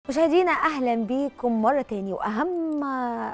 مشاهدينا اهلا بيكم مره تاني واهم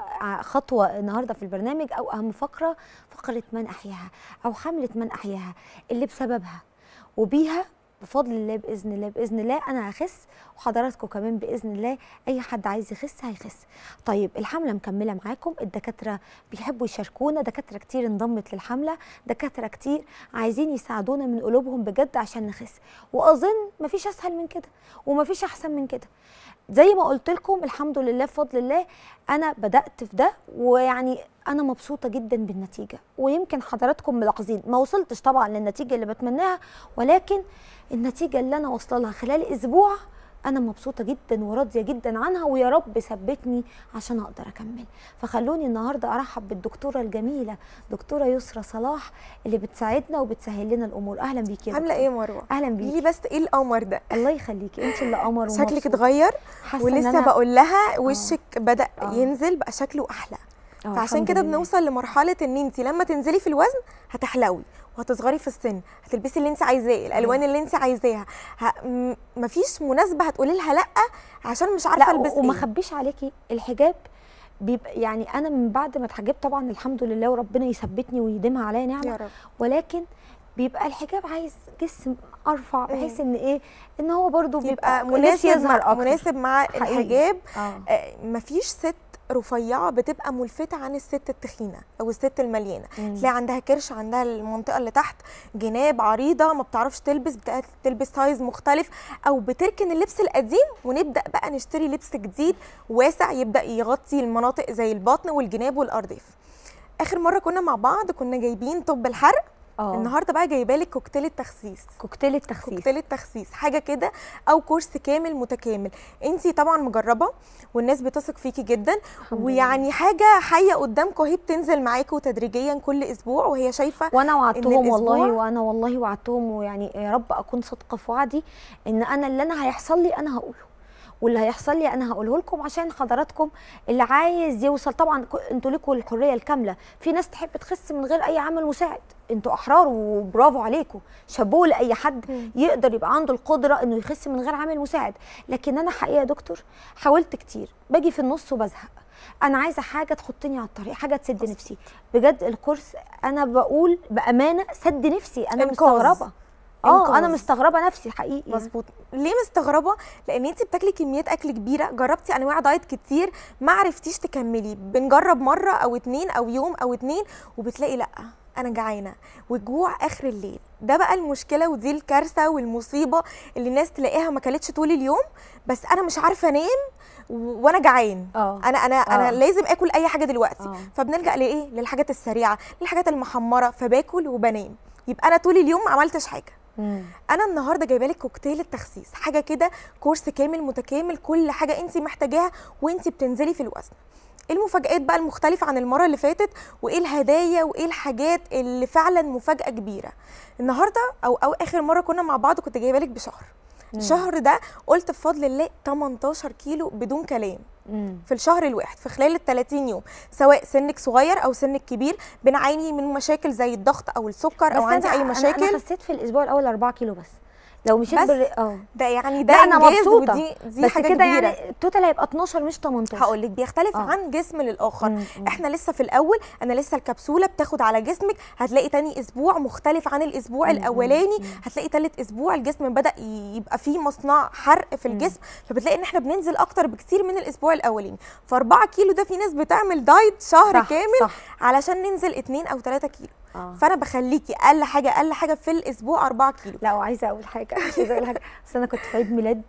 خطوه النهارده في البرنامج او اهم فقره فقره من احياها او حمله من احياها اللي بسببها وبيها بفضل الله باذن الله باذن الله انا هخس وحضراتكم كمان باذن الله اي حد عايز يخس هيخس طيب الحمله مكمله معاكم الدكاتره بيحبوا يشاركونا دكاتره كتير انضمت للحمله دكاتره كتير عايزين يساعدونا من قلوبهم بجد عشان نخس واظن مفيش اسهل من كده ومفيش احسن من كده زي ما قلت لكم الحمد لله بفضل الله انا بدات في ده ويعني انا مبسوطه جدا بالنتيجه ويمكن حضراتكم ملاحظين ما وصلتش طبعا للنتيجه اللي بتمناها ولكن النتيجه اللي انا واصله لها خلال اسبوع انا مبسوطه جدا وراضيه جدا عنها ويا رب ثبتني عشان اقدر اكمل فخلوني النهارده ارحب بالدكتوره الجميله دكتوره يسرا صلاح اللي بتساعدنا وبتسهل لنا الامور اهلا بيكي يا عامله دكتورة. ايه يا مروه اهلا قولي بيكي لي بس ايه القمر ده الله يخليكي انت اللي قمر شكلك ومبسوط. اتغير حاسة إن ولسه أنا- بقول لها وشك بدا آه. ينزل بقى شكله احلى آه، فعشان الحمد كده لله. بنوصل لمرحله ان انت لما تنزلي في الوزن هتحلوي وهتصغري في السن هتلبسي اللي انت عايزاه الالوان اللي انت عايزاها ه... م- مفيش مناسبه هتقولي لها لا عشان مش عارفه لا البس وما ايه اخبيش عليكي الحجاب بيبقى يعني انا من بعد ما اتحجبت طبعا الحمد لله وربنا يثبتني ويديمها عليا نعمه يا رب ولكن بيبقى الحجاب عايز جسم ارفع بحيث ان ايه ان هو برضو يبقى بيبقى مناسب نفسي يظهر مع اكتر مناسب مع حقيقي. الحجاب اه آه، مفيش ست رفيعه بتبقى ملفته عن الست التخينه او الست المليانه مم. تلاقي عندها كرش عندها المنطقه اللي تحت جناب عريضه ما بتعرفش تلبس بتبقى تلبس سايز مختلف او بتركن اللبس القديم ونبدا بقى نشتري لبس جديد واسع يبدا يغطي المناطق زي البطن والجناب والارداف اخر مره كنا مع بعض كنا جايبين طب الحرق اه النهارده بقى جايبه لك كوكتيل التخسيس كوكتيل التخسيس كوكتيل التخسيس حاجه كده او كورس كامل متكامل انت طبعا مجربه والناس بتثق فيكي جدا الحمد ويعني حاجه حيه قدامكم اهي بتنزل معاكم تدريجيا كل اسبوع وهي شايفه وانا وعدتهم والله الأسبوع- وانا والله وعدتهم ويعني يا رب اكون صادقه في وعدي ان انا اللي انا هيحصل لي انا هقوله واللي هيحصل لي انا هقوله لكم عشان حضراتكم اللي عايز يوصل طبعا ك- انتوا لكم الحريه الكامله في ناس تحب تخس من غير اي عامل مساعد انتوا احرار وبرافو عليكم شابوه لاي حد مم. يقدر يبقى عنده القدره انه يخس من غير عامل مساعد لكن انا حقيقه يا دكتور حاولت كتير باجي في النص وبزهق انا عايزه حاجه تحطني على الطريق حاجه تسد نفسي بجد الكورس انا بقول بامانه سد نفسي انا إنقاذ. مستغربه اه انا إنقاذ. مستغربه نفسي حقيقي مظبوط ليه مستغربه لان انت بتاكلي كميات اكل كبيره جربتي انواع دايت كتير ما عرفتيش تكملي بنجرب مره او اتنين او يوم او اتنين وبتلاقي لا انا جعانه والجوع اخر الليل ده بقى المشكله ودي الكارثه والمصيبه اللي الناس تلاقيها ما كلتش طول اليوم بس انا مش عارفه انام و- وانا جعان اه انا انا انا آه. لازم اكل اي حاجه دلوقتي آه. فبنلجا لايه للحاجات السريعه للحاجات المحمره فباكل وبنام يبقى انا طول اليوم ما عملتش حاجه مم. انا النهارده جايبه لك كوكتيل التخسيس حاجه كده كورس كامل متكامل كل حاجه انت محتاجاها وانت بتنزلي في الوزن ايه المفاجآت بقى المختلفة عن المرة اللي فاتت وايه الهدايا وايه الحاجات اللي فعلا مفاجأة كبيرة النهاردة او او اخر مرة كنا مع بعض كنت جايبه لك بشهر مم. الشهر ده قلت بفضل الله 18 كيلو بدون كلام مم. في الشهر الواحد في خلال ال 30 يوم سواء سنك صغير او سنك كبير بنعاني من مشاكل زي الضغط او السكر او بس عندي أنا- اي أنا- مشاكل انا خسيت في الاسبوع الاول 4 كيلو بس لو مشيت بس؟ بال اه ده يعني ده لا انا إنجاز مبسوطه ودي دي بس حاجه كده كبيره يعني التوتال هيبقى 12 مش 18 هقول لك بيختلف آه. عن جسم للاخر مم، مم. احنا لسه في الاول انا لسه الكبسوله بتاخد على جسمك هتلاقي تاني اسبوع مختلف عن الاسبوع مم، الاولاني مم. هتلاقي تالت اسبوع الجسم بدا يبقى فيه مصنع حرق في مم. الجسم فبتلاقي ان احنا بننزل اكتر بكتير من الاسبوع الاولاني ف4 كيلو ده في ناس بتعمل دايت شهر صح كامل صح علشان ننزل 2 او 3 كيلو اه فانا بخليكي اقل حاجه اقل حاجه في الاسبوع 4 كيلو لا وعايزه اقول حاجه مش عايزه اقول حاجه بس انا كنت في عيد ميلاد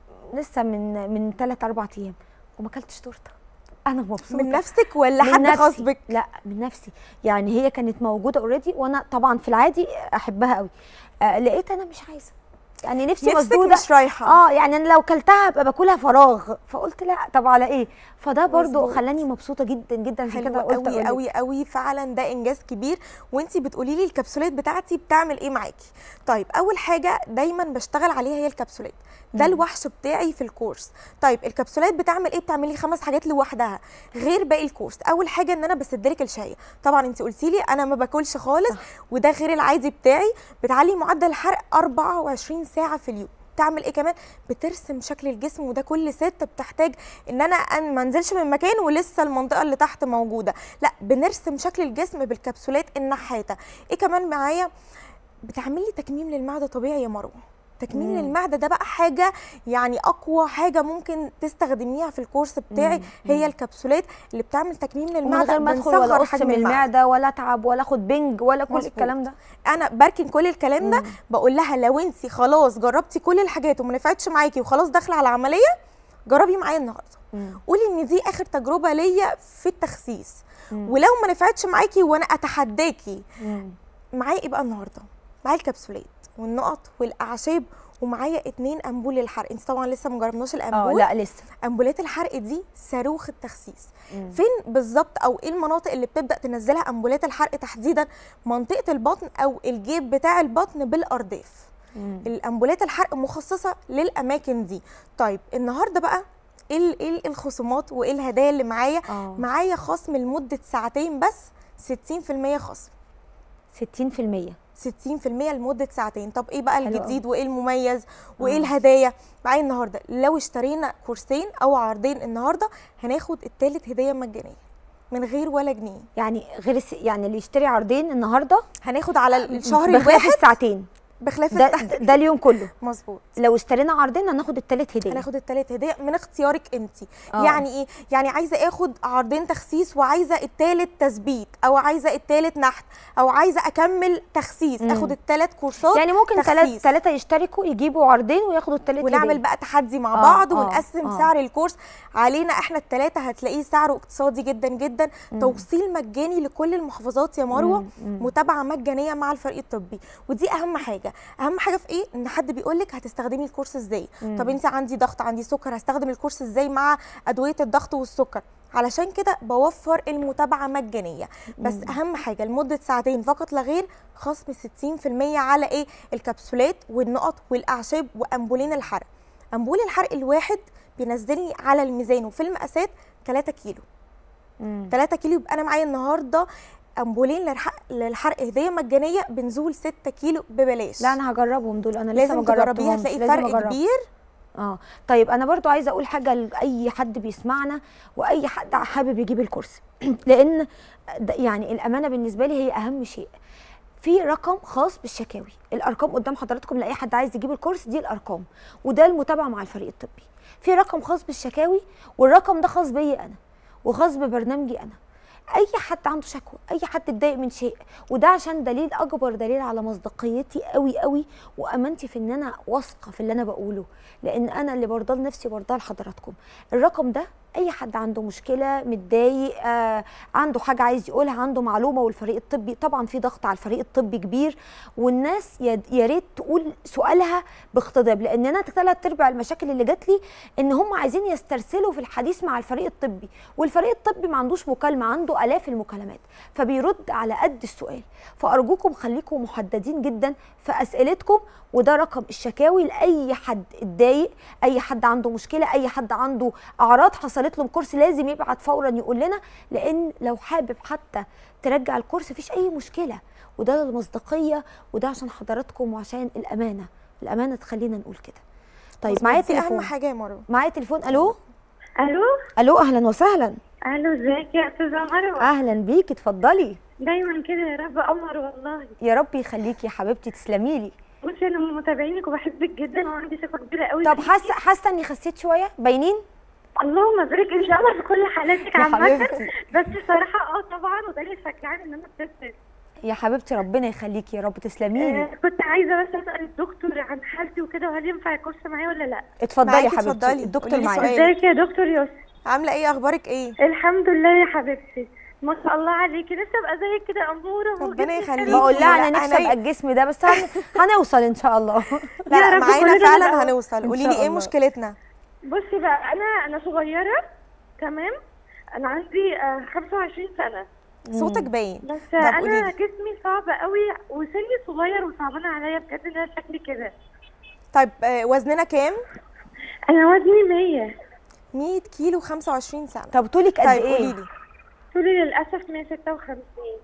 لسه من من 3 4 ايام وما اكلتش تورته انا مبسوطه من نفسك ولا من حد نفسي. غصبك لا من نفسي يعني هي كانت موجوده اوريدي وانا طبعا في العادي احبها قوي آه لقيت انا مش عايزه يعني نفسي نفسك مسدوده مش رايحه اه يعني انا لو كلتها ابقى باكلها فراغ فقلت لا طب على ايه فده برضو مظبوط. خلاني مبسوطه جدا جدا عشان حلو كده قلت قوي أقولك. قوي قوي فعلا ده انجاز كبير وانتي بتقولي لي الكبسولات بتاعتي بتعمل ايه معاكي طيب اول حاجه دايما بشتغل عليها هي الكبسولات ده مم. الوحش بتاعي في الكورس طيب الكبسولات بتعمل ايه بتعملي خمس حاجات لوحدها غير باقي الكورس اول حاجه ان انا بسدلك الشاي طبعا انت قلتي لي انا ما باكلش خالص صح. وده غير العادي بتاعي بتعلي معدل الحرق 24 ساعه في اليوم بتعمل ايه كمان بترسم شكل الجسم وده كل ست بتحتاج ان انا أن ما انزلش من مكان ولسه المنطقه اللي تحت موجوده لا بنرسم شكل الجسم بالكبسولات النحاته ايه كمان معايا بتعمل لي تكميم للمعده طبيعي يا مروه تكميم مم. المعده ده بقى حاجه يعني اقوى حاجه ممكن تستخدميها في الكورس بتاعي مم. هي الكبسولات اللي بتعمل تكميم ومن للمعده غير ما ادخل بنصغر ولا اقسم حجم المعده المعده ولا اتعب ولا اخد بنج ولا كل مظبوط. الكلام ده انا بركن كل الكلام ده مم. بقول لها لو انت خلاص جربتي كل الحاجات وما نفعتش معاكي وخلاص داخله على عمليه جربي معايا النهارده مم. قولي ان دي اخر تجربه ليا في التخسيس مم. ولو ما نفعتش معاكي وانا اتحداكي مم. معايا ايه بقى النهارده معايا الكبسولات والنقط والاعشاب ومعايا اتنين انبول للحرق انت طبعا لسه مجربناش اه الانبول لا لسه انبولات الحرق دي صاروخ التخسيس مم. فين بالظبط او ايه المناطق اللي بتبدا تنزلها انبولات الحرق تحديدا منطقه البطن او الجيب بتاع البطن بالارداف مم. الامبولات الحرق مخصصه للاماكن دي طيب النهارده بقى ايه ال- ايه الخصومات وايه الهدايا اللي معايا اه معايا خصم لمده ساعتين بس 60% خصم 60% 60% لمده ساعتين طب ايه بقى حلو الجديد وايه المميز وايه آه. الهدايا معايا النهارده لو اشترينا كورسين او عرضين النهارده هناخد التالت هديه مجانيه من غير ولا جنيه يعني غير الس... يعني اللي يشتري عرضين النهارده هناخد على الشهر بخلاف الواحد الساعتين بخلاف ده, الساعة. ده اليوم كله مظبوط لو اشترينا عرضين هناخد التالت هديه هناخد التالت هديه من اختيارك انت آه. يعني ايه يعني عايزه اخد عرضين تخسيس وعايزه التالت تثبيت او عايزه التالت نحت او عايزه اكمل تخسيس مم. اخد التلات كورسات يعني ممكن تخسيس. ثلاثة ثلاثة يشتركوا يجيبوا عرضين وياخدوا التالت ونعمل هدية. بقى تحدي مع آه، بعض آه، ونقسم آه. سعر الكورس علينا احنا التلاتة هتلاقيه سعره اقتصادي جدا جدا مم. توصيل مجاني لكل المحافظات يا مروه مم، مم. متابعه مجانيه مع الفريق الطبي ودي اهم حاجه اهم حاجه في ايه ان حد بيقول لك هتستخدمي الكورس ازاي مم. طب انت عندي ضغط عندي سكر هستخدم الكورس ازاي مع ادويه الضغط والسكر علشان كده بوفر المتابعه مجانيه بس مم. اهم حاجه لمده ساعتين فقط لا غير خصم 60% على ايه الكبسولات والنقط والاعشاب وانبولين الحرق انبول الحرق الواحد بينزلني على الميزان وفي المقاسات 3 كيلو مم. 3 كيلو يبقى انا معايا النهارده انبولين للحرق للحرق هديه مجانيه بنزول 6 كيلو ببلاش لا انا هجربهم دول انا لسه لازم ما تجربيه جربتهمش هتلاقي لازم فرق أجرب. كبير اه طيب انا برضو عايزه اقول حاجه لاي حد بيسمعنا واي حد حابب يجيب الكورس لان ده- يعني الامانه بالنسبه لي هي اهم شيء في رقم خاص بالشكاوي الارقام قدام حضراتكم لاي حد عايز يجيب الكورس دي الارقام وده المتابعه مع الفريق الطبي في رقم خاص بالشكاوي والرقم ده خاص بيا انا وخاص ببرنامجي انا اي حد عنده شكوى اي حد اتضايق من شيء وده عشان دليل اكبر دليل على مصداقيتي قوي قوي وامانتي في ان انا واثقه في اللي انا بقوله لان انا اللي برضاه لنفسي برضاه لحضراتكم الرقم ده اي حد عنده مشكله متضايق آه عنده حاجه عايز يقولها عنده معلومه والفريق الطبي طبعا في ضغط على الفريق الطبي كبير والناس يا يا ريت تقول سؤالها باقتضاب لان انا ثلاث ارباع المشاكل اللي جات لي ان هم عايزين يسترسلوا في الحديث مع الفريق الطبي والفريق الطبي ما عندوش مكالمه عنده الاف المكالمات فبيرد على قد السؤال فارجوكم خليكم محددين جدا في اسئلتكم وده رقم الشكاوي لاي حد اتضايق اي حد عنده مشكله اي حد عنده اعراض حصلت له الكورس لازم يبعت فورا يقول لنا لان لو حابب حتى ترجع الكورس مفيش اي مشكله وده المصداقيه وده عشان حضراتكم وعشان الامانه الامانه تخلينا نقول كده طيب مظبوط. معايا دي اهم تليفون حاجه يا مروه معايا تليفون الو الو الو اهلا وسهلا الو ازيك يا استاذه مروه اهلا بيكي اتفضلي دايما كده يا رب قمر والله يا رب يخليكي يا حبيبتي تسلمي لي بصي انا من متابعينك وبحبك جدا وعندي ثقه كبيره قوي طب فيكي. حاسه حاسه اني خسيت شويه باينين اللهم بارك ان شاء الله في كل حالاتك يا عامه حبيبتي. بس بصراحه اه طبعا وده اللي شجعني ان انا ابتسم يا حبيبتي ربنا يخليكي يا رب تسلمي لي آه كنت عايزه بس اسال الدكتور عن حالتي وكده وهل ينفع الكورس معايا ولا لا اتفضلي معاكي، يا حبيبتي اتفضلي. الدكتور قولي لي معايا سؤال. ازيك يا دكتور يوسف عامله ايه اخبارك ايه الحمد لله يا حبيبتي ما شاء الله عليكي نفسي ابقى زيك كده اموره ربنا وجسمك يخليكي. حلو. بقول لها لا، انا نفسي أنا- ابقى الجسم ده بس هن... هنوصل ان شاء الله لا يا لا رب معانا كلنا فعلا نبقى- هنوصل إن قولي شاء لي ايه الله. مشكلتنا بصي بقى انا انا صغيره تمام انا عندي آه، 25 سنه صوتك باين بس طب انا قوليلي. جسمي صعب قوي وسني صغير وصعبان عليا بجد ان انا شكلي كده طيب آه، وزننا كام انا وزني 100 100 كيلو 25 سنه طب طولك قد طيب ايه قولي لي طولي للاسف 156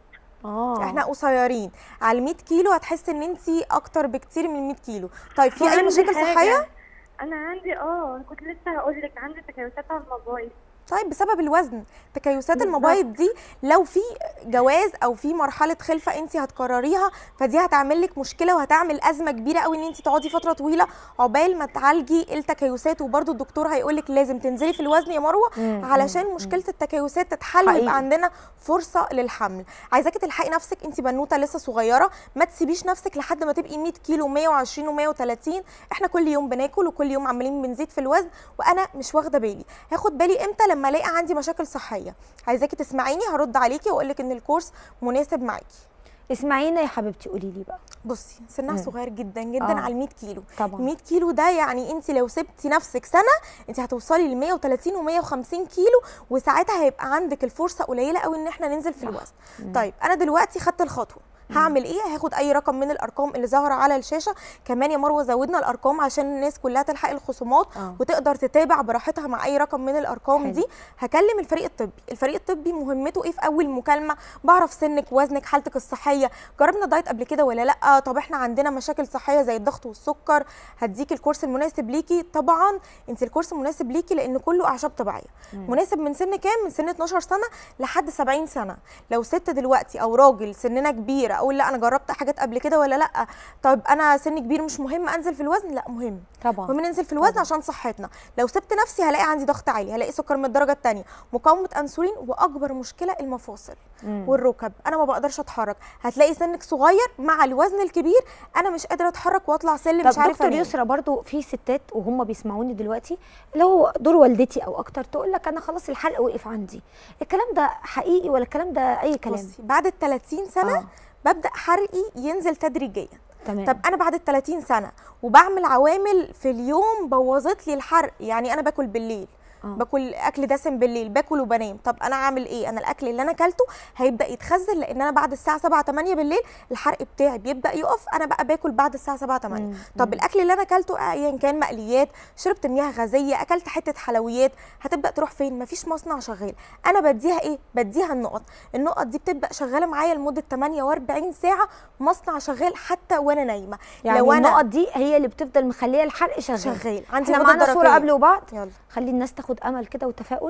اه احنا قصيرين على ال 100 كيلو هتحسي ان انت اكتر بكتير من 100 كيلو طيب في اي وعندي مشاكل حاجة. صحيه انا عندي اه كنت لسه هقول لك عندي تكيسات على الموبايل طيب بسبب الوزن تكيسات بالظبط. المبايض دي لو في جواز او في مرحله خلفه انت هتقرريها فدي هتعمل لك مشكله وهتعمل ازمه كبيره قوي ان انت تقعدي فتره طويله عقبال ما تعالجي التكيسات وبرده الدكتور هيقول لك لازم تنزلي في الوزن يا مروه مم، علشان مم، مشكله التكيسات تتحل حقيقي. ويبقى عندنا فرصه للحمل عايزاكي تلحقي نفسك انت بنوته لسه صغيره ما تسيبيش نفسك لحد ما تبقي 100 كيلو 120 و130 احنا كل يوم بناكل وكل يوم عمالين بنزيد في الوزن وانا مش واخده بالي هاخد بالي امتى لما الاقي عندي مشاكل صحيه عايزاكي تسمعيني هرد عليكي واقول لك ان الكورس مناسب معاكي اسمعينا يا حبيبتي قولي لي بقى بصي سنها مم. صغير جدا جدا آه. على ال 100 كيلو طبعا 100 كيلو ده يعني انت لو سبتي نفسك سنه انت هتوصلي ل 130 و150 كيلو وساعتها هيبقى عندك الفرصه قليله قوي ان احنا ننزل في صح. الوزن مم. طيب انا دلوقتي خدت الخطوه هعمل ايه هاخد اي رقم من الارقام اللي ظاهره على الشاشه كمان يا مروه زودنا الارقام عشان الناس كلها تلحق الخصومات آه. وتقدر تتابع براحتها مع اي رقم من الارقام حلو. دي هكلم الفريق الطبي الفريق الطبي مهمته ايه في اول مكالمه بعرف سنك وزنك حالتك الصحيه جربنا دايت قبل كده ولا لا طب احنا عندنا مشاكل صحيه زي الضغط والسكر هديك الكورس المناسب ليكي طبعا انت الكورس مناسب ليكي لان كله اعشاب طبيعيه مناسب من سن كام من سن 12 سنه لحد 70 سنه لو ست دلوقتي او راجل سننا كبير اقول لا انا جربت حاجات قبل كده ولا لا طب انا سن كبير مش مهم انزل في الوزن لا مهم طبعا مهم ننزل في الوزن طبعاً. عشان صحتنا لو سبت نفسي هلاقي عندي ضغط عالي هلاقي سكر من الدرجه الثانيه مقاومه انسولين واكبر مشكله المفاصل مم. والركب انا ما بقدرش اتحرك هتلاقي سنك صغير مع الوزن الكبير انا مش قادره اتحرك واطلع سلم طب مش عارفه دكتور انام. يسرا برضو في ستات وهم بيسمعوني دلوقتي اللي هو دور والدتي او اكتر تقول لك انا خلاص الحرق وقف عندي الكلام ده حقيقي ولا الكلام ده اي كلام بصي بعد ال 30 سنه آه. ببدا حرقي ينزل تدريجيا تمام طب انا بعد ال 30 سنه وبعمل عوامل في اليوم بوظت لي الحرق يعني انا باكل بالليل آه. باكل اكل دسم بالليل باكل وبنام طب انا اعمل ايه انا الاكل اللي انا اكلته هيبدا يتخزن لان انا بعد الساعه 7 8 بالليل الحرق بتاعي بيبدا يقف انا بقى باكل بعد الساعه 7 8 مم. طب الاكل اللي انا اكلته ايا كان مقليات شربت مياه غازيه اكلت حته حلويات هتبدا تروح فين مفيش مصنع شغال انا بديها ايه بديها النقط النقط دي بتبدا شغاله معايا لمده 48 ساعه مصنع شغال حتى وانا نايمه يعني لو أنا النقط دي هي اللي بتفضل مخليه الحرق شغال شغال عندي احنا غدة معانا صوره درقية. قبل وبعد يلا خلي الناس تاخد امل كده وتفاؤل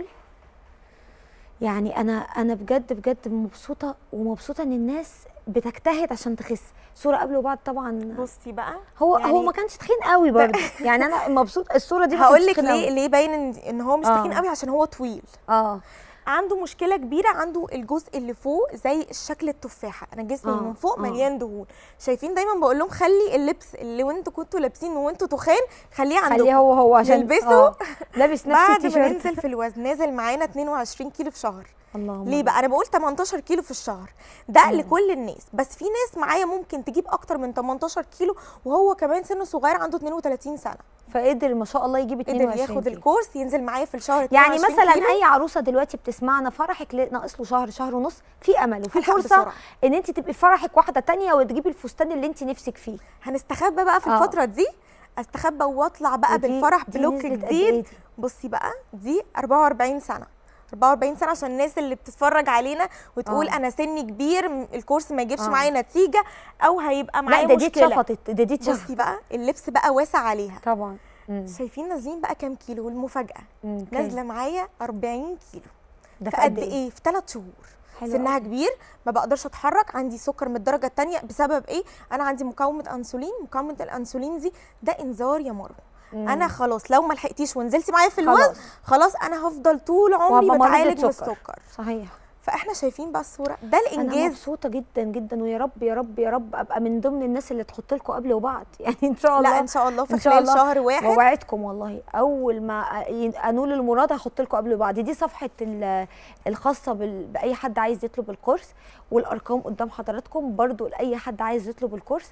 يعني انا انا بجد بجد مبسوطه ومبسوطه ان الناس بتجتهد عشان تخس صوره قبل وبعد طبعا بصي بقى هو يعني هو ما كانش تخين قوي برضه يعني انا مبسوط الصوره دي ما هقول كانتش لك تخين ليه قوي. ليه باين ان ان هو مش آه. تخين قوي عشان هو طويل اه عنده مشكله كبيره عنده الجزء اللي فوق زي الشكل التفاحه انا جسمي آه، من فوق آه. مليان دهون شايفين دايما بقول لهم خلي اللبس اللي وانتوا كنتوا لابسينه وانتوا تخان خليه عندكم خليه هو هو عشان نلبسه آه. لابس نفس بعد ما التيشيرت ننزل في الوزن نازل معانا 22 كيلو في شهر اللهم ليه بقى انا بقول 18 كيلو في الشهر ده لكل الناس بس في ناس معايا ممكن تجيب اكتر من 18 كيلو وهو كمان سنه صغير عنده 32 سنه فقدر ما شاء الله يجيب قدر 22 ياخد كيلو. الكورس ينزل معايا في الشهر يعني 22 مثلا كيلو. اي عروسه دلوقتي بتسمعنا فرحك ل- ناقص له شهر شهر ونص في امل وفي هلحق فرصه بسرعة. ان انت تبقي في فرحك واحده تانية وتجيبي الفستان اللي انت نفسك فيه هنستخبى بقى في آه. الفتره دي استخبى واطلع بقى ودي- بالفرح دي بلوك نزلت قد إيه جديد دي؟ بصي بقى دي 44 سنه 44 سنه عشان الناس اللي بتتفرج علينا وتقول آه. انا سني كبير م- الكورس ما يجيبش آه. معايا نتيجه او هيبقى لا معايا ده دي مشكله اتشفطت ده دي اتشفطت بصي بقى اللبس بقى واسع عليها طبعا مم. شايفين نازلين بقى كام كيلو والمفاجاه مم. نازله معايا 40 كيلو ده في قد ايه في 3 شهور حلو سنها أوي. كبير ما بقدرش اتحرك عندي سكر من الدرجه الثانيه بسبب ايه انا عندي مقاومه انسولين مقاومه الانسولين دي ده انذار يا مروه مم. انا خلاص لو ما لحقتيش ونزلتي معايا في الوزن خلاص. خلاص انا هفضل طول عمري وهبقى مريضة بتعالج من سكر. السكر صحيح فاحنا شايفين بقى الصوره ده انا الانجاز مبسوطه جدا جدا ويا رب يا رب يا رب ابقى من ضمن الناس اللي تحط لكم قبل وبعد يعني ان شاء الله لا ان شاء الله في إن شاء خلال الله. شهر واحد ووعدكم والله اول ما أ- انول المراد هحط لكم قبل وبعد دي صفحه ال- الخاصه بال- باي حد عايز يطلب الكورس والارقام قدام حضراتكم برضو لاي حد عايز يطلب الكورس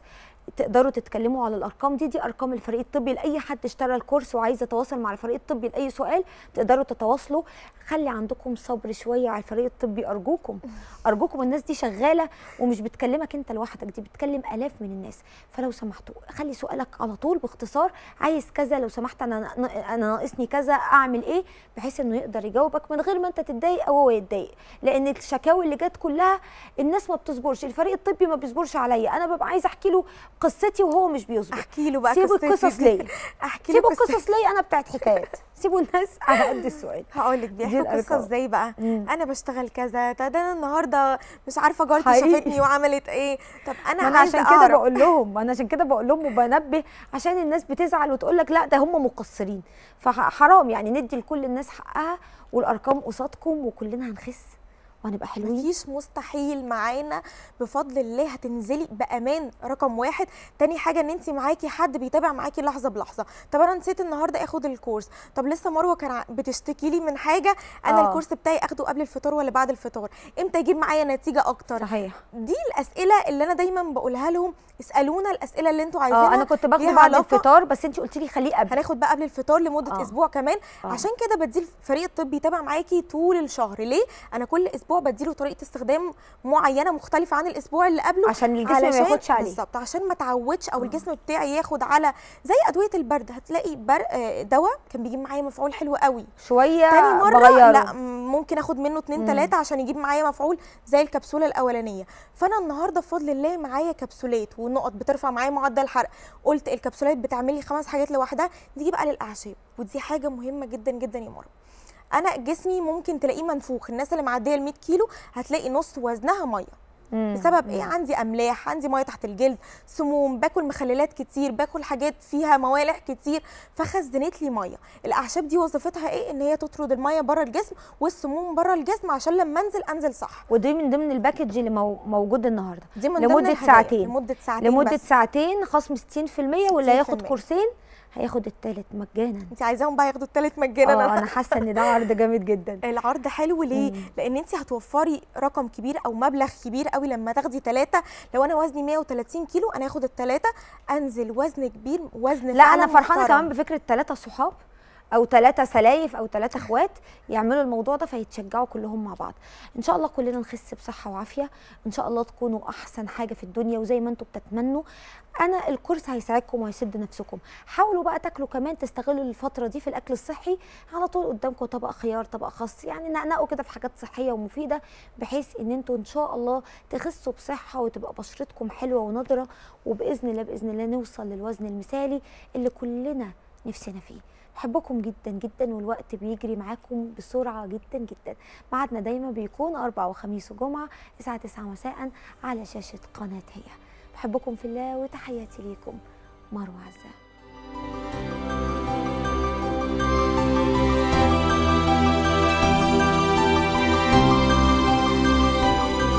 تقدروا تتكلموا على الارقام دي دي ارقام الفريق الطبي لاي حد اشترى الكورس وعايز يتواصل مع الفريق الطبي لاي سؤال تقدروا تتواصلوا خلي عندكم صبر شويه على الفريق الطبي ارجوكم ارجوكم الناس دي شغاله ومش بتكلمك انت لوحدك دي بتكلم الاف من الناس فلو سمحتوا خلي سؤالك على طول باختصار عايز كذا لو سمحت انا انا ناقصني كذا اعمل ايه بحيث انه يقدر يجاوبك من غير ما انت تتضايق او هو يتضايق لان الشكاوي اللي جت كلها الناس ما بتصبرش الفريق الطبي ما بيصبرش عليا انا ببقى عايزه احكي له قصتي وهو مش بيصبر احكي له بقى سيبوا قصتي القصص دي. ليا احكي له سيبوا قصتي. القصص ليا انا بتاعت حكايات سيبوا الناس على قد السؤال هقول لك دي بيحكوا قصه الأرقام. ازاي بقى مم. انا بشتغل كذا ده ده انا النهارده مش عارفه جارتي حقيقي. شافتني وعملت ايه طب انا, ما انا عايزه عشان كده اعرف بقول لهم انا عشان كده بقول لهم وبنبه عشان الناس بتزعل وتقول لك لا ده هم مقصرين فحرام يعني ندي لكل الناس حقها والارقام قصادكم وكلنا هنخس وهنبقى حلوين مفيش مستحيل معانا بفضل الله هتنزلي بامان رقم واحد تاني حاجه ان انت معاكي حد بيتابع معاكي لحظه بلحظه طب انا نسيت النهارده اخد الكورس طب لسه مروه كان ع- بتشتكي لي من حاجه انا آه. الكورس بتاعي اخده قبل الفطار ولا بعد الفطار امتى يجيب معايا نتيجه اكتر صحيح دي الاسئله اللي انا دايما بقولها لهم اسالونا الاسئله اللي انتوا عايزينها اه انا كنت باخده ليها بعد علاقة- الفطار بس انت قلت لي خليه قبل هناخد بقى قبل الفطار لمده آه. آه. اسبوع كمان آه. آه. عشان كده بدي الفريق الطبي يتابع معاكي طول الشهر ليه انا كل اسبوع بديله طريقه استخدام معينه مختلفه عن الاسبوع اللي قبله عشان الجسم ما علشان- ياخدش عليه بالظبط عشان ما تعودش او آه. الجسم بتاعي ياخد على زي ادويه البرد هتلاقي بر... آه، دواء كان بيجيب معايا مفعول حلو قوي شويه تاني مره بغيره لا م- ممكن اخد منه اتنين مم. تلاته عشان يجيب معايا مفعول زي الكبسوله الاولانيه فانا النهارده بفضل الله معايا كبسولات ونقط بترفع معايا معدل الحرق قلت الكبسولات بتعمل لي خمس حاجات لوحدها دي بقى للاعشاب ودي حاجه مهمه جدا جدا يا مروه انا جسمي ممكن تلاقيه منفوخ الناس اللي معديه ال 100 كيلو هتلاقي نص وزنها ميه مم. بسبب ايه مم. عندي املاح عندي ميه تحت الجلد سموم باكل مخللات كتير باكل حاجات فيها موالح كتير فخزنت لي ميه الاعشاب دي وظيفتها ايه ان هي تطرد الميه بره الجسم والسموم بره الجسم عشان لما انزل انزل صح ودي من ضمن الباكج اللي مو- موجود النهارده دي من لمدة ضمن الهدايا. ساعتين. لمده ساعتين لمده بس. ساعتين خصم 60% واللي هياخد 60%. كورسين هياخد التالت مجانا انت عايزاهم بقى ياخدوا التالت مجانا اه أنا انا حاسه ان ده عرض جامد جدا العرض حلو ليه؟ مم. لان انت هتوفري رقم كبير او مبلغ كبير قوي لما تاخدي ثلاثه لو انا وزني 130 كيلو انا هاخد الثلاثه انزل وزن كبير وزن لا فعلاً انا فرحانه محترم. كمان بفكره ثلاثه صحاب او ثلاثه سلايف او ثلاثه اخوات يعملوا الموضوع ده فيتشجعوا كلهم مع بعض ان شاء الله كلنا نخس بصحه وعافيه ان شاء الله تكونوا احسن حاجه في الدنيا وزي ما انتم بتتمنوا انا الكورس هيساعدكم وهيسد نفسكم حاولوا بقى تاكلوا كمان تستغلوا الفتره دي في الاكل الصحي على طول قدامكم طبق خيار طبق خس يعني نقنقوا كده في حاجات صحيه ومفيده بحيث ان انتوا ان شاء الله تخسوا بصحه وتبقى بشرتكم حلوه ونضره وباذن الله باذن الله نوصل للوزن المثالي اللي كلنا نفسنا فيه بحبكم جدا جدا والوقت بيجري معاكم بسرعه جدا جدا ميعادنا دايما بيكون اربع وخميس وجمعه الساعه 9 مساء على شاشه قناه هي بحبكم في الله وتحياتي ليكم مروه عزام